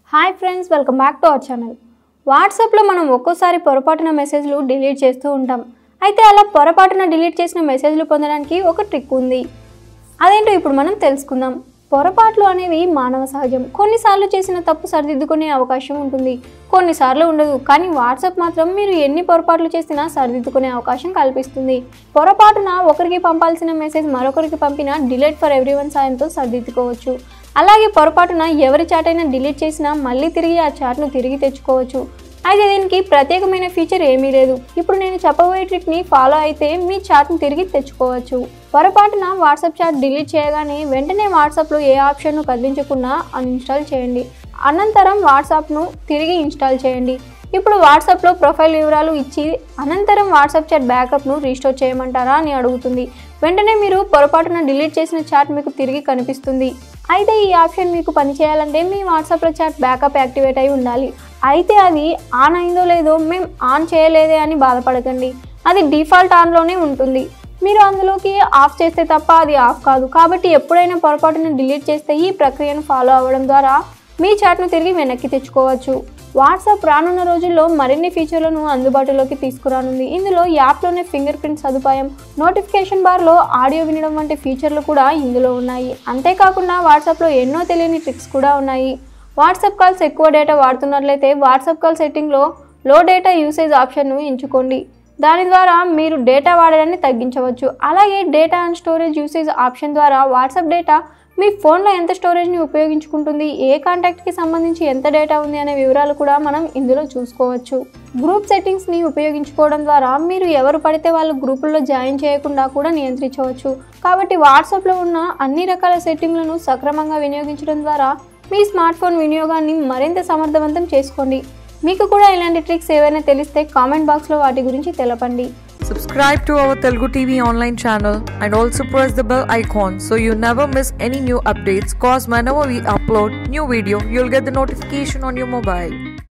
Hi friends welcome back to our channel వాట్సాప్లో మనం ఒక్కోసారి పొరపాటున మెసేజ్లు డిలీట్ చేస్తూ ఉంటాం అయితే అలా పొరపాటున డిలీట్ చేసిన మెసేజ్లు పొందడానికి ఒక ట్రిక్ ఉంది అదేంటో ఇప్పుడు మనం తెలుసుకుందాం పొరపాట్లు అనేవి మానవ సహజం కొన్నిసార్లు చేసిన తప్పు సరిదిద్దుకునే అవకాశం ఉంటుంది కొన్నిసార్లు ఉండదు కానీ వాట్సాప్ మాత్రం మీరు ఎన్ని పొరపాట్లు చేసినా సరిదిద్దుకునే అవకాశం కల్పిస్తుంది పొరపాటున ఒకరికి పంపాల్సిన మెసేజ్ మరొకరికి పంపిన డిలీట్ ఫర్ ఎవ్రీవన్ సాయంతో సరిదిద్దుకోవచ్చు అలాగే పొరపాటున ఎవరి చాట్ అయినా డిలీట్ చేసినా మళ్ళీ తిరిగి ఆ చాట్ను తిరిగి తెచ్చుకోవచ్చు అయితే దీనికి ప్రత్యేకమైన ఫీచర్ ఏమీ లేదు ఇప్పుడు నేను చెప్పబోయే ట్రిక్ని ఫాలో అయితే మీ చాట్ను తిరిగి తెచ్చుకోవచ్చు పొరపాటున వాట్సాప్ చాట్ డిలీట్ చేయగానే వెంటనే వాట్సాప్లో ఏ ఆప్షన్ను కదిలించకుండా అన్ఇన్స్టాల్ చేయండి అనంతరం వాట్సాప్ను తిరిగి ఇన్స్టాల్ చేయండి ఇప్పుడు వాట్సాప్లో ప్రొఫైల్ వివరాలు ఇచ్చి అనంతరం వాట్సాప్ చాట్ బ్యాకప్ను రీస్టోర్ చేయమంటారా అని అడుగుతుంది వెంటనే మీరు పొరపాటున డిలీట్ చేసిన చాట్ మీకు తిరిగి కనిపిస్తుంది అయితే ఈ ఆప్షన్ మీకు పనిచేయాలంటే మీ వాట్సాప్లో చాట్ బ్యాకప్ యాక్టివేట్ అయి ఉండాలి అయితే అది ఆన్ అయిందో లేదో మేము ఆన్ చేయలేదే అని బాధపడకండి అది డిఫాల్ట్ ఆన్లోనే ఉంటుంది మీరు అందులోకి ఆఫ్ చేస్తే తప్ప అది ఆఫ్ కాదు కాబట్టి ఎప్పుడైనా పొరపాటున డిలీట్ చేస్తే ఈ ప్రక్రియను ఫాలో అవ్వడం ద్వారా మీ చాట్ను తిరిగి వెనక్కి తెచ్చుకోవచ్చు వాట్సాప్ రానున్న రోజుల్లో మరిన్ని ఫీచర్లను అందుబాటులోకి తీసుకురానుంది ఇందులో యాప్లోనే ఫింగర్ ప్రింట్ సదుపాయం నోటిఫికేషన్ బార్లో ఆడియో వినడం వంటి ఫీచర్లు కూడా ఇందులో ఉన్నాయి అంతేకాకుండా వాట్సాప్లో ఎన్నో తెలియని ట్రిక్స్ కూడా ఉన్నాయి వాట్సాప్ కాల్స్ ఎక్కువ డేటా వాడుతున్నట్లయితే వాట్సాప్ కాల్ సెట్టింగ్లో లో డేటా యూసేజ్ ఆప్షన్ను ఎంచుకోండి దాని ద్వారా మీరు డేటా వాడడాన్ని తగ్గించవచ్చు అలాగే data and storage usage option ద్వారా వాట్సాప్ డేటా మీ ఫోన్లో ఎంత స్టోరేజ్ని ఉపయోగించుకుంటుంది ఏ కాంటాక్ట్కి సంబంధించి ఎంత డేటా ఉంది అనే వివరాలు కూడా మనం ఇందులో చూసుకోవచ్చు గ్రూప్ సెట్టింగ్స్ని ఉపయోగించుకోవడం ద్వారా మీరు ఎవరు పడితే వాళ్ళు గ్రూపుల్లో జాయిన్ చేయకుండా కూడా నియంత్రించవచ్చు కాబట్టి వాట్సాప్లో ఉన్న అన్ని రకాల సెట్టింగ్లను సక్రమంగా వినియోగించడం ద్వారా మీ స్మార్ట్ ఫోన్ వినియోగాన్ని మరింత సమర్థవంతం చేసుకోండి మీకు కూడా ఇలాంటి ట్రిక్స్ ఏవైనా తెలిస్తే కామెంట్ బాక్స్లో వాటి గురించి తెలపండి Subscribe to our Telugu TV online channel and also press the bell icon so you never miss any new updates. Cause whenever we upload new video, you'll get the notification on your mobile.